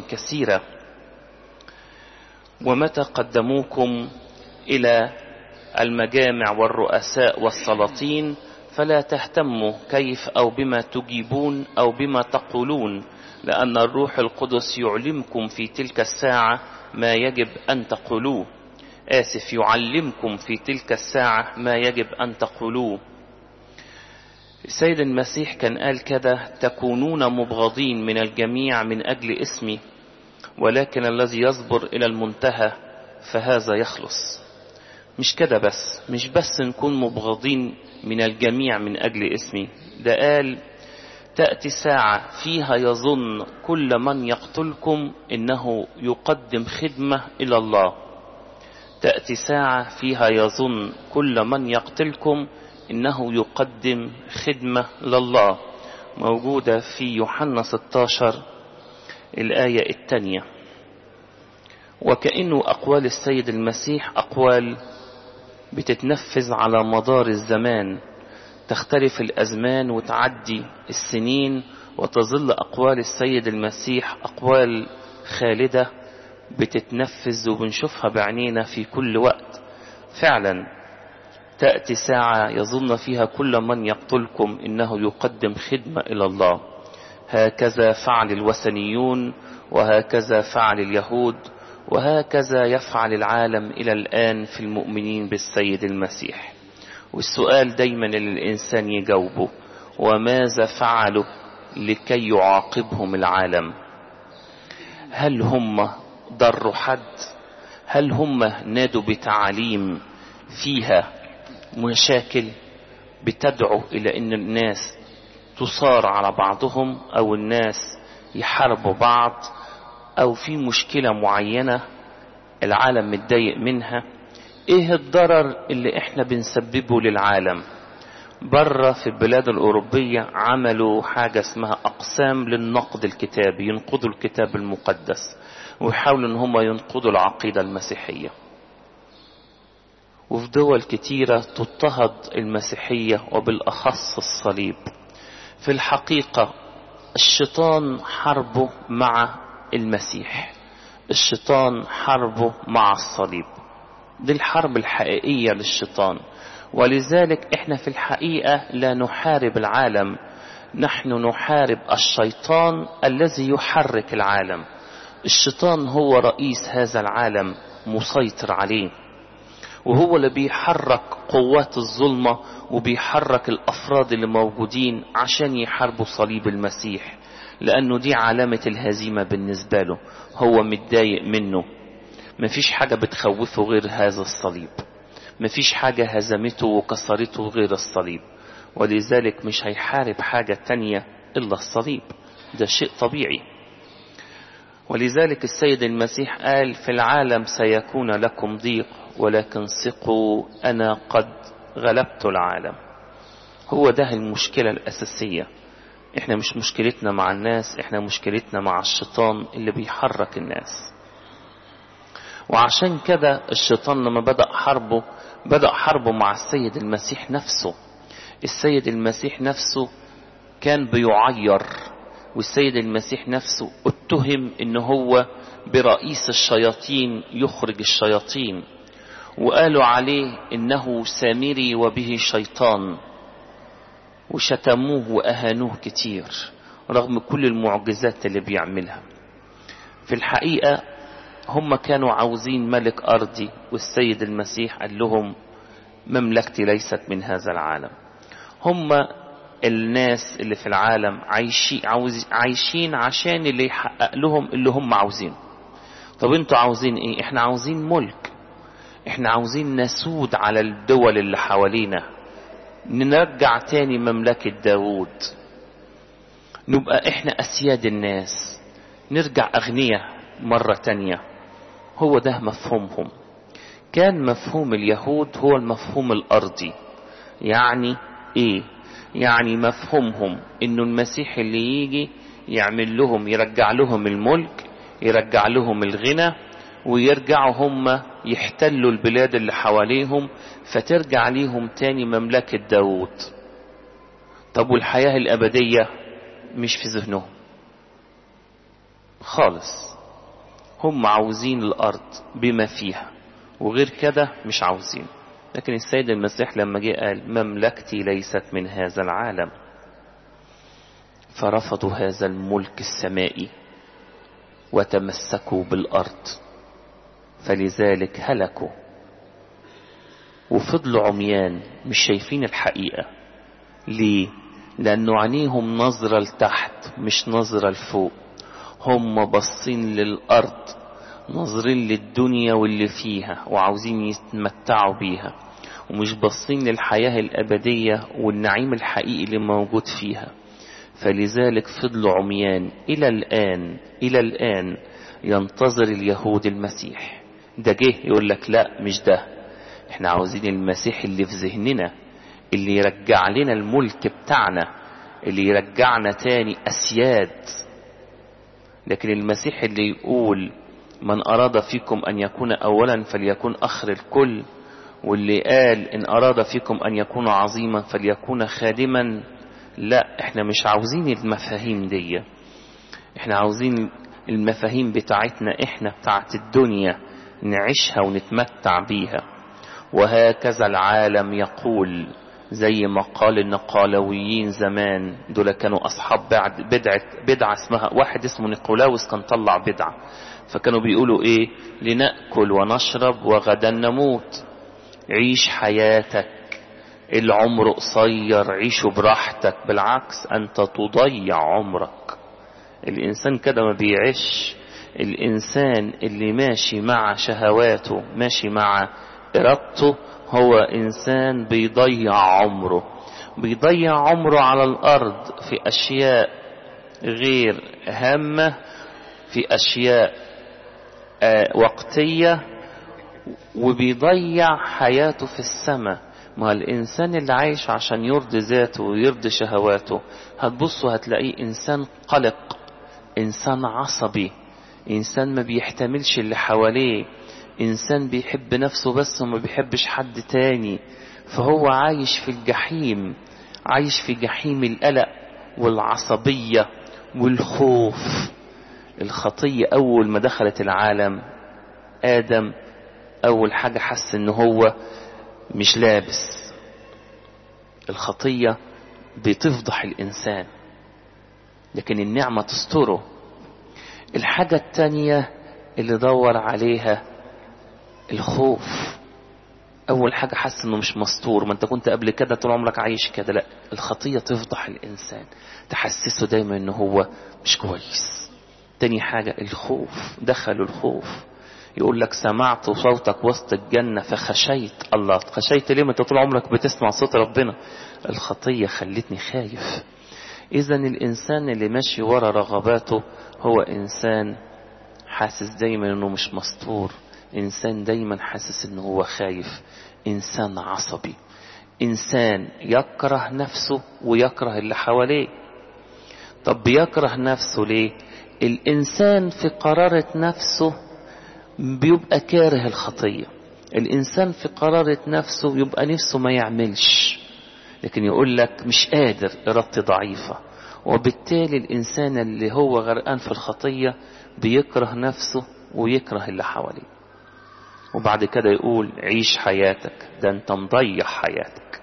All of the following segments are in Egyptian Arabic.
كثيرة ومتى قدموكم إلى المجامع والرؤساء والسلاطين فلا تهتموا كيف أو بما تجيبون أو بما تقولون لأن الروح القدس يعلمكم في تلك الساعة ما يجب أن تقولوه آسف يعلمكم في تلك الساعة ما يجب أن تقولوه السيد المسيح كان قال كده تكونون مبغضين من الجميع من أجل اسمي ولكن الذي يصبر إلى المنتهى فهذا يخلص مش كده بس مش بس نكون مبغضين من الجميع من أجل اسمي ده قال تأتي ساعة فيها يظن كل من يقتلكم إنه يقدم خدمة إلى الله تأتي ساعة فيها يظن كل من يقتلكم إنه يقدم خدمة لله موجودة في يوحنا 16 الآية الثانية وكأنه أقوال السيد المسيح أقوال بتتنفذ على مدار الزمان تختلف الأزمان وتعدي السنين وتظل أقوال السيد المسيح أقوال خالدة بتتنفذ وبنشوفها بعينينا في كل وقت فعلا تأتي ساعة يظن فيها كل من يقتلكم إنه يقدم خدمة إلى الله هكذا فعل الوثنيون وهكذا فعل اليهود وهكذا يفعل العالم إلى الآن في المؤمنين بالسيد المسيح والسؤال دايما اللي الإنسان يجاوبه وماذا فعلوا لكي يعاقبهم العالم هل هم ضروا حد هل هم نادوا بتعاليم فيها مشاكل بتدعو إلى أن الناس تصار على بعضهم أو الناس يحاربوا بعض أو في مشكلة معينة العالم متضايق منها إيه الضرر اللي إحنا بنسببه للعالم بره في البلاد الأوروبية عملوا حاجة اسمها أقسام للنقد الكتابي ينقضوا الكتاب المقدس ويحاولوا ان هم ينقضوا العقيدة المسيحية وفي دول كتيرة تضطهد المسيحية وبالأخص الصليب في الحقيقة الشيطان حربه مع المسيح الشيطان حربه مع الصليب دي الحرب الحقيقية للشيطان ولذلك احنا في الحقيقة لا نحارب العالم نحن نحارب الشيطان الذي يحرك العالم الشيطان هو رئيس هذا العالم مسيطر عليه وهو اللي بيحرك قوات الظلمة وبيحرك الأفراد اللي موجودين عشان يحاربوا صليب المسيح لأنه دي علامة الهزيمة بالنسبة له هو متضايق منه مفيش حاجة بتخوفه غير هذا الصليب مفيش حاجة هزمته وكسرته غير الصليب ولذلك مش هيحارب حاجة تانية إلا الصليب ده شيء طبيعي ولذلك السيد المسيح قال في العالم سيكون لكم ضيق ولكن ثقوا أنا قد غلبت العالم هو ده المشكلة الأساسية احنا مش مشكلتنا مع الناس احنا مشكلتنا مع الشيطان اللي بيحرك الناس وعشان كده الشيطان لما بدأ حربه بدأ حربه مع السيد المسيح نفسه السيد المسيح نفسه كان بيعير والسيد المسيح نفسه اتهم ان هو برئيس الشياطين يخرج الشياطين وقالوا عليه انه سامري وبه شيطان وشتموه واهانوه كتير رغم كل المعجزات اللي بيعملها في الحقيقة هم كانوا عاوزين ملك أرضي والسيد المسيح قال لهم مملكتي ليست من هذا العالم هم الناس اللي في العالم عايشين, عاوز عايشين عشان اللي يحقق لهم اللي هم عاوزينه طب انتوا عاوزين ايه احنا عاوزين ملك احنا عاوزين نسود على الدول اللي حوالينا نرجع تاني مملكة داود نبقى احنا اسياد الناس نرجع اغنياء مرة تانية هو ده مفهومهم كان مفهوم اليهود هو المفهوم الارضي يعني ايه يعني مفهومهم انه المسيح اللي يجي يعمل لهم يرجع لهم الملك يرجع لهم الغنى ويرجعوا هم يحتلوا البلاد اللي حواليهم فترجع ليهم تاني مملكة داود طب والحياة الأبدية مش في ذهنهم خالص هم عاوزين الأرض بما فيها وغير كده مش عاوزين لكن السيد المسيح لما جه قال مملكتي ليست من هذا العالم فرفضوا هذا الملك السمائي وتمسكوا بالأرض فلذلك هلكوا وفضلوا عميان مش شايفين الحقيقة ليه؟ لأنه عينيهم نظرة لتحت مش نظرة لفوق هم باصين للأرض ناظرين للدنيا واللي فيها وعاوزين يتمتعوا بيها ومش باصين للحياة الأبدية والنعيم الحقيقي اللي موجود فيها فلذلك فضلوا عميان إلى الآن إلى الآن ينتظر اليهود المسيح ده جه يقول لك لا مش ده احنا عاوزين المسيح اللي في ذهننا اللي يرجع لنا الملك بتاعنا اللي يرجعنا تاني أسياد لكن المسيح اللي يقول من أراد فيكم أن يكون أولا فليكن أخر الكل واللي قال إن أراد فيكم أن يكون عظيما فليكون خادما لا احنا مش عاوزين المفاهيم دي احنا عاوزين المفاهيم بتاعتنا احنا بتاعت الدنيا نعيشها ونتمتع بيها وهكذا العالم يقول زي ما قال النقالويين زمان دول كانوا أصحاب بدعة, بدعة اسمها واحد اسمه نيقولاوس كان طلع بدعة فكانوا بيقولوا ايه لنأكل ونشرب وغدا نموت عيش حياتك العمر قصير عيشه براحتك بالعكس انت تضيع عمرك الانسان كده ما بيعيش الانسان اللي ماشي مع شهواته ماشي مع ارادته هو انسان بيضيع عمره بيضيع عمره على الارض في اشياء غير هامه في اشياء وقتيه وبيضيع حياته في السماء ما الإنسان اللي عايش عشان يرضي ذاته ويرضي شهواته هتبصوا هتلاقيه إنسان قلق إنسان عصبي إنسان ما بيحتملش اللي حواليه إنسان بيحب نفسه بس وما بيحبش حد تاني فهو عايش في الجحيم عايش في جحيم القلق والعصبية والخوف الخطية أول ما دخلت العالم آدم أول حاجة حس إن هو مش لابس الخطية بتفضح الإنسان لكن النعمة تستره الحاجة التانية اللي دور عليها الخوف أول حاجة حس إنه مش مستور ما أنت كنت قبل كده طول عمرك عايش كده لا الخطية تفضح الإنسان تحسسه دايما إنه هو مش كويس تاني حاجة الخوف دخلوا الخوف يقول لك سمعت صوتك وسط الجنة فخشيت الله خشيت ليه ما انت طول عمرك بتسمع صوت ربنا الخطية خلتني خايف اذا الانسان اللي ماشي ورا رغباته هو انسان حاسس دايما انه مش مستور انسان دايما حاسس انه هو خايف انسان عصبي انسان يكره نفسه ويكره اللي حواليه طب بيكره نفسه ليه الانسان في قرارة نفسه بيبقى كاره الخطية الإنسان في قرارة نفسه يبقى نفسه ما يعملش لكن يقول لك مش قادر إرادتي ضعيفة وبالتالي الإنسان اللي هو غرقان في الخطية بيكره نفسه ويكره اللي حواليه وبعد كده يقول عيش حياتك ده انت مضيع حياتك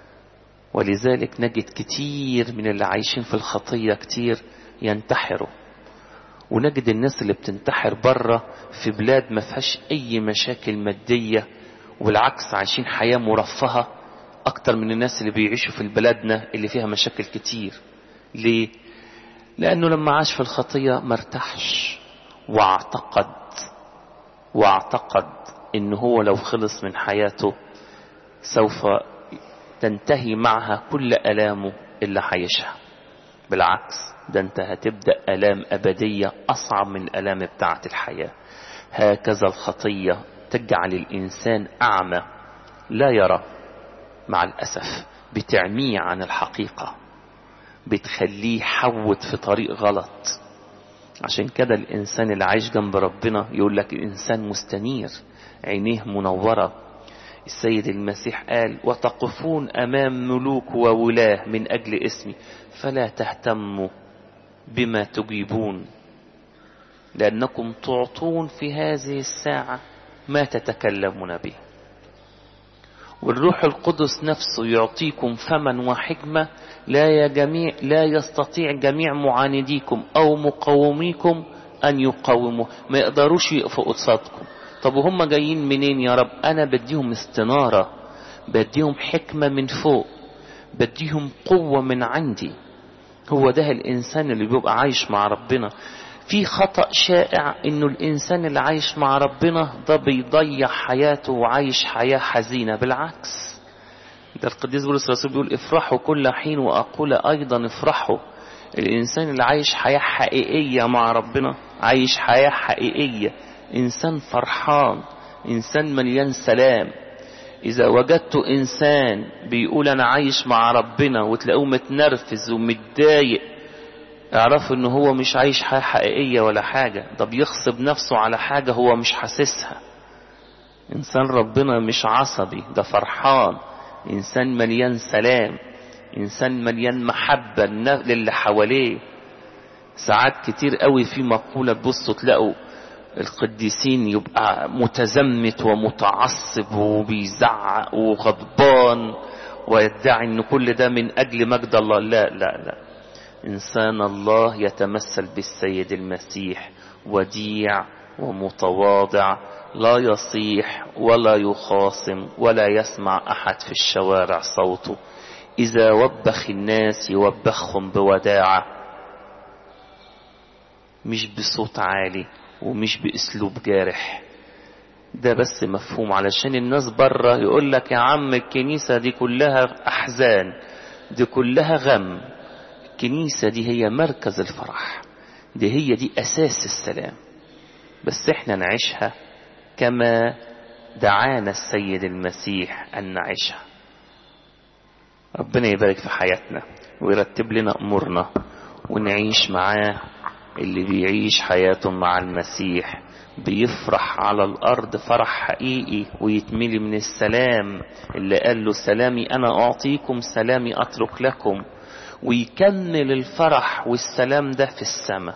ولذلك نجد كتير من اللي عايشين في الخطية كتير ينتحروا ونجد الناس اللي بتنتحر بره في بلاد ما فيهاش اي مشاكل ماديه وبالعكس عايشين حياه مرفهه اكتر من الناس اللي بيعيشوا في بلادنا اللي فيها مشاكل كتير ليه لانه لما عاش في الخطيه ما ارتاحش واعتقد واعتقد ان هو لو خلص من حياته سوف تنتهي معها كل الامه اللي عايشها بالعكس ده انت هتبدأ ألام أبدية أصعب من الألام بتاعة الحياة هكذا الخطية تجعل الإنسان أعمى لا يرى مع الأسف بتعميه عن الحقيقة بتخليه حوت في طريق غلط عشان كده الإنسان اللي عايش جنب ربنا يقول لك الإنسان مستنير عينيه منورة السيد المسيح قال وتقفون أمام ملوك وولاه من أجل اسمي فلا تهتموا بما تجيبون لأنكم تعطون في هذه الساعة ما تتكلمون به والروح القدس نفسه يعطيكم فما وحكمة لا, يا جميع لا يستطيع جميع معانديكم أو مقاوميكم أن يقاوموا ما يقدروش يقفوا قصادكم طب وهم جايين منين يا رب أنا بديهم استنارة بديهم حكمة من فوق بديهم قوة من عندي هو ده الإنسان اللي بيبقى عايش مع ربنا في خطأ شائع انه الانسان اللي عايش مع ربنا ده بيضيع حياته وعايش حياة حزينة بالعكس ده القديس بولس الرسول بيقول افرحوا كل حين واقول ايضا افرحوا الانسان اللي عايش حياة حقيقية مع ربنا عايش حياة حقيقية انسان فرحان انسان مليان سلام اذا وجدت انسان بيقول انا عايش مع ربنا وتلاقوه متنرفز ومتضايق اعرفوا ان هو مش عايش حياة حقيقية ولا حاجة ده بيغصب نفسه على حاجة هو مش حاسسها انسان ربنا مش عصبي ده فرحان انسان مليان سلام انسان مليان محبة للي حواليه ساعات كتير قوي في مقولة تبصوا تلاقوا القديسين يبقى متزمت ومتعصب وبيزعق وغضبان ويدعي ان كل ده من اجل مجد الله لا لا لا إنسان الله يتمثل بالسيد المسيح وديع ومتواضع لا يصيح ولا يخاصم ولا يسمع أحد في الشوارع صوته إذا وبخ الناس يوبخهم بوداعة مش بصوت عالي ومش بأسلوب جارح ده بس مفهوم علشان الناس بره يقول لك يا عم الكنيسة دي كلها أحزان دي كلها غم الكنيسة دي هي مركز الفرح دي هي دي أساس السلام بس احنا نعيشها كما دعانا السيد المسيح أن نعيشها ربنا يبارك في حياتنا ويرتب لنا أمورنا ونعيش معاه اللي بيعيش حياته مع المسيح بيفرح على الأرض فرح حقيقي ويتملي من السلام اللي قال له سلامي أنا أعطيكم سلامي أترك لكم ويكمل الفرح والسلام ده في السماء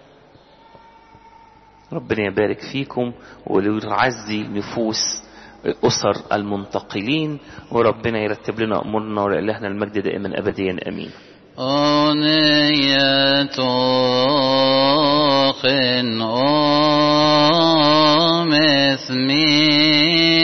ربنا يبارك فيكم ويعزي نفوس أسر المنتقلين وربنا يرتب لنا أمورنا ولإلهنا المجد دائما أبديا أمين أنية خن أم اسمي